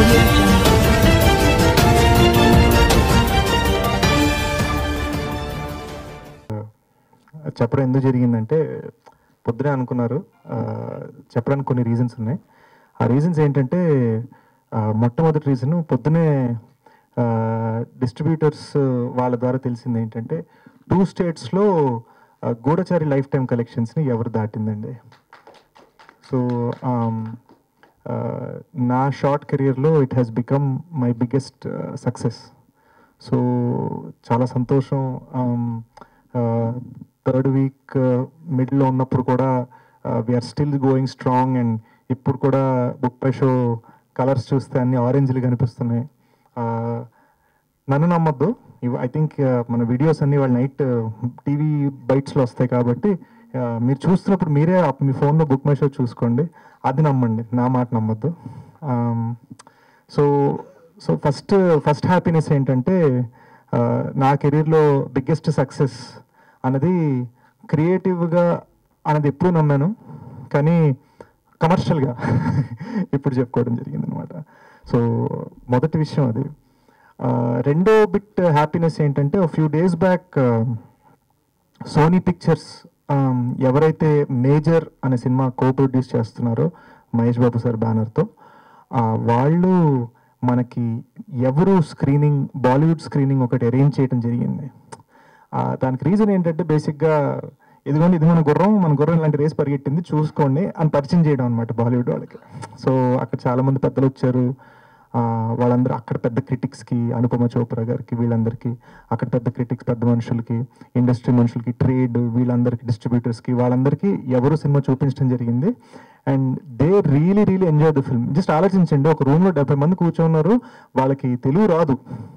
audio jungle. చెప్పడం ఎందుకు జరిగిందంటే పొద్దునే అనుకున్నారు ఆ, చెప్పడానికి కొన్ని రీజన్స్ ఉన్నాయి ఆ రీజన్స్ ఏంటంటే ఆ, మొట్టమొదటి రీజన్ పొద్దునే డిస్ట్రిబ్యూటర్స్ వాళ్ళ ద్వారా తెలిసింది ఏంటంటే టూ స్టేట్స్లో గూఢచారి లైఫ్ టైం కలెక్షన్స్ని ఎవరు దాటిందండి సో నా షార్ట్ కెరియర్లో it has become my biggest success so చాలా సంతోషం థర్డ్ వీక్ మిడిల్లో ఉన్నప్పుడు కూడా we're still going strong and ఇప్పుడు కూడా బుక్ పై షో కలర్స్ చూస్తే అన్ని ఆరెంజ్లు కనిపిస్తున్నాయి Uh, నన్ను నమ్మొద్దు ఐ థింక్ మన వీడియోస్ అన్ని వాళ్ళ నైట్ టీవీ బైట్స్లో వస్తాయి కాబట్టి uh, మీరు చూస్తున్నప్పుడు మీరే ఆ- మీ ఫోన్లో బుక్ మై షో చూసుకోండి అది నమ్మండి నా మాట నమ్మొద్దు so so first first happiness ఏంటంటే uh, నా కెరీర్లో బిగ్గెస్ట్ సక్సెస్ అన్నది క్రియేటివ్గా అన్నది ఎప్పుడూ నమ్మాను కానీ కమర్షియల్గా ఇప్పుడు చెప్పుకోవడం జరిగింది అనమాట సో మొదటి విషయం అది ఆ, రెండో బిట్ హ్యాపీనెస్ ఏంటంటే few days back Sony Pictures ఎవరైతే మేజర్ అనే సినిమా కో ప్రొడ్యూస్ చేస్తున్నారో మహేష్ బాబు సార్ బ్యానర్తో వాళ్ళు మనకి ఎవరు స్క్రీనింగ్ బాలీవుడ్ స్క్రీనింగ్ ఒకటి అరేంజ్ చేయడం జరిగింది ఆ, దానికి రీజన్ ఏంటంటే బేసిక్గా ఇదిగోండి ఇది మన గుర్రం మన గుర్రం ఇలాంటి రేస్ పరిగెట్టింది చూసుకోండి అని పరిచయం చేయడం అనమాట బాలీవుడ్ వాళ్ళకి సో అక్కడ చాలా మంది పెద్దలు వచ్చారు ఆ, వాళ్ళందరూ అక్కడ పెద్ద క్రిటిక్స్కి అనుపమ చోప్రా గారికి వీళ్ళందరికీ అక్కడ పెద్ద క్రిటిక్స్ పెద్ద మనుషులకి ఇండస్ట్రీ మనుషులకి ట్రేడ్ వీళ్ళందరికీ డిస్ట్రిబ్యూటర్స్కి వాళ్ళందరికీ ఎవరు సినిమా చూపించడం జరిగింది and they really really enjoy the film just ఆలోచించండి ఒక రూమ్లో డెబ్బై మంది కూర్చున్నారు వాళ్ళకి తెలుగు రాదు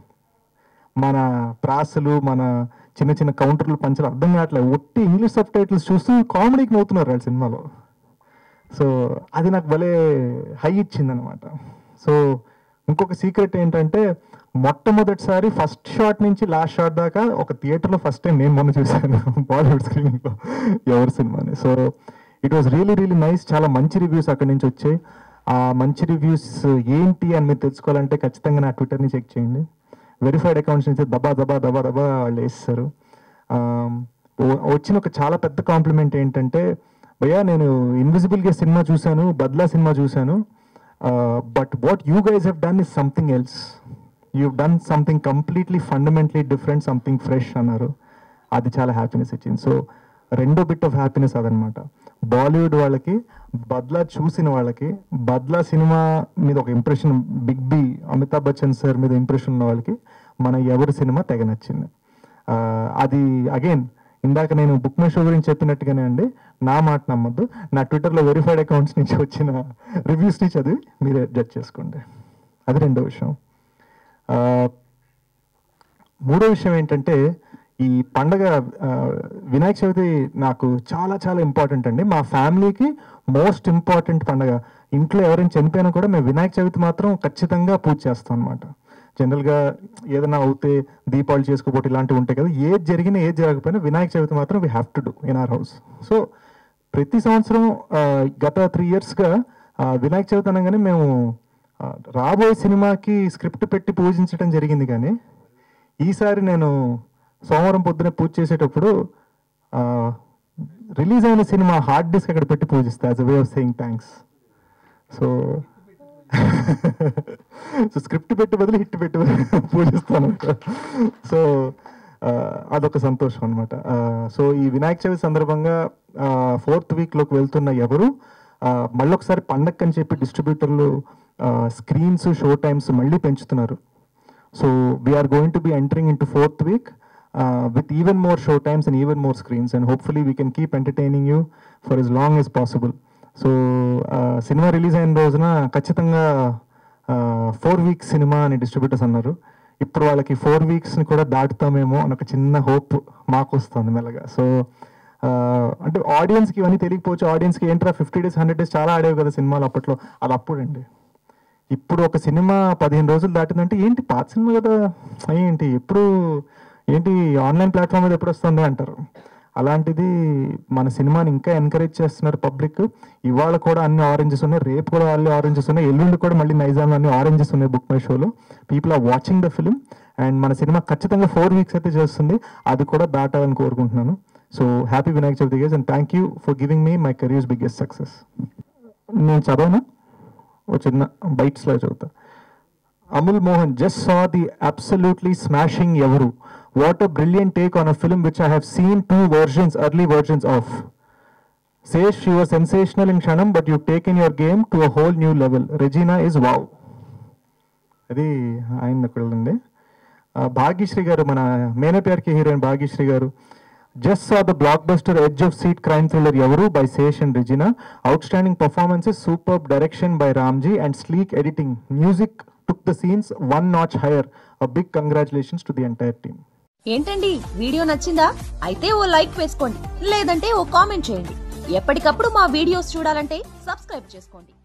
మన ప్రాసలు మన చిన్న చిన్న కౌంటర్లు పంచలు అర్థం కావట్లేదు ఒట్టి ఇంగ్లీష్ సబ్ టైటిల్స్ చూస్తూ కామెడీకి నవ్వుతున్నారు వాళ్ళ సినిమాలో సో అది నాకు భలే హై ఇచ్చింది అనమాట సో ఇంకొక సీక్రెట్ ఏంటంటే మొట్టమొదటిసారి ఫస్ట్ షాట్ నుంచి లాస్ట్ షాట్ దాకా ఒక థియేటర్లో ఫస్ట్ టైం నేను మొన్న చూశాను బాలీవుడ్ స్క్రీనింగ్లో ఎవరి సినిమాని so it was really really nice చాలా మంచి రివ్యూస్ అక్కడి నుంచి వచ్చాయి ఆ మంచి రివ్యూస్ ఏంటి అని మీరు తెలుసుకోవాలంటే ఖచ్చితంగా నా ట్విట్టర్ని చెక్ చేయండి వెరిఫైడ్ అకౌంట్స్ నుంచి దబా దబా దబా దబా వాళ్ళు వేస్తారు ఆ, ఓ- వచ్చిన ఒక చాలా పెద్ద కాంప్లిమెంట్ ఏంటంటే భయ్యా నేను ఇన్విజిబుల్గా సినిమా చూశాను బద్లా సినిమా చూశాను but what you guys have done is something else you done something completely fundamentally different something fresh అన్నారు అది చాలా హ్యాపీనెస్ ఇచ్చింది సో రెండో బిట్ ఆఫ్ హ్యాపీనెస్ అదనమాట బాలీవుడ్ వాళ్ళకి బద్లా చూసిన వాళ్ళకి బద్లా సినిమా మీద ఒక impression big B Amitabh Bachchan sir మీద ఇంప్రెషన్ ఉన్న వాళ్ళకి మన ఎవరి సినిమా తెగ నచ్చింది ఆ, అది అగైన్ ఇందాక నేను బుక్ మై షో గురించి చెప్పినట్టుగానే అండి నా మాట నమ్మద్దు నా ట్విట్టర్లో వెరిఫైడ్ అకౌంట్స్ నుంచి వచ్చిన రివ్యూస్ని చదివి మీరే జడ్జ్ చేసుకోండి అది రెండో విషయం ఆ, మూడో విషయం ఏంటంటే ఈ పండగ ఆ, వినాయక చవితి నాకు చాలా చాలా ఇంపార్టెంట్ అండి మా ఫ్యామిలీకి మోస్ట్ ఇంపార్టెంట్ పండగ ఇంట్లో ఎవరైనా చనిపోయినా కూడా మేము వినాయక చవితి మాత్రం ఖచ్చితంగా పూజ చేస్తాం అనమాట జనరల్గా ఏదైనా అవుతే దీపావళి చేసుకోబోటి ఇలాంటివి ఉంటాయి కదా ఏది జరిగినా ఏది జరగకపోయినా వినాయక చవితి మాత్రం we have to do in our house so ప్రతి సంవత్సరం ఆ, గత త్రీ ఇయర్స్గా వినాయక చవితి అనగానే మేము ఆ, రాబోయే సినిమాకి స్క్రిప్ట్ పెట్టి పూజించడం జరిగింది కానీ ఈసారి నేను సోమవారం పొద్దున పూజ చేసేటప్పుడు రిలీజ్ అయిన సినిమా హార్డ్ డిస్క్ అక్కడ పెట్టి పూజిస్తా as a way of saying thanks so so script పెట్టి బదులు హిట్ పెట్టి పూజిస్తాను సో అదొక సంతోషం అనమాట సో ఈ వినాయక చవితి సందర్భంగా ఫోర్త్ వీక్లోకి వెళ్తున్న ఎవరు ఆ, మళ్ళొకసారి పండగ అని చెప్పి డిస్ట్రిబ్యూటర్లు స్క్రీన్స్ షో టైమ్స్ మళ్ళీ పెంచుతున్నారు so we're going to be entering in to fourth week with even more show times and even more screens and hopefully we can keep entertaining you for as long as possible so సినిమా release అయిన రోజున ఖచ్చితంగా four weeks సినిమా అని distributors అన్నారు ఇప్పుడు వాళ్ళకి four వీక్స్ని కూడా దాటుతామేమో అని ఒక చిన్న హోప్ మాకు వస్తుంది మెల్లగా సో అంటే ఆడియన్స్కి ఇవన్నీ తెలియకపోవచ్చు ఆడియన్స్కి ఏంట్రా ఫిఫ్టీ డేస్ హండ్రెడ్ డేస్ చాలా ఆడేవి కదా సినిమాలు అప్పట్లో అది అప్పుడండి ఇప్పుడు ఒక సినిమా పదిహేను రోజులు దాటిందంటే ఏంటి పాత సినిమా కదా ఏంటి ఎప్పుడు ఏంటి ఆన్లైన్ ప్లాట్ఫామ్ మీద ఎప్పుడు వస్తుంది అంటారు అలాంటిది మన సినిమాని ఇంకా ఎంకరేజ్ చేస్తున్నారు పబ్లిక్ ఇవాళ కూడా అన్ని ఆరెంజెస్ ఉన్నాయి రేపు కూడా అన్ని ఆరెంజెస్ ఉన్నాయి ఎల్లుండి కూడా మళ్ళీ నైజాంలో అన్ని ఆరెంజెస్ ఉన్నాయి బుక్ మై షోలో people are watching the film and మన సినిమా ఖచ్చితంగా ఫోర్ వీక్స్ అయితే చేస్తుంది అది కూడా దాటాలని కోరుకుంటున్నాను so happy Vinayaka Chavithi guys and thank you for giving me my career's biggest success నేను చదవనా ఓ చిన్న బైట్స్లో చదువుతా Amul Mohan just saw the absolutely smashing ఎవరు what a brilliant take on a film which I have seen two versions early versions of సేష్ you are sensational in Kshanam but you take in your game to a whole new level Regina is wow అది ఆయన అక్కడ ఉంది ఆ, భాగ్యశ్రీ గారు మన మేనపేర్కి heroine Bhagyashree garu just saw the blockbuster edge of seat crime thriller ఎవరు by Sesh and Regina outstanding performances super direction by Ramji and sleek editing music took the scenes one notch higher a big congratulations to the entire team ఏంటండి video నచ్చిందా అయితే ఓ like వేసుకోండి లేదంటే ఓ comment చేయండి ఎప్పటికప్పుడు మా videos చూడాలంటే సబ్స్క్రైబ్ చేసుకోండి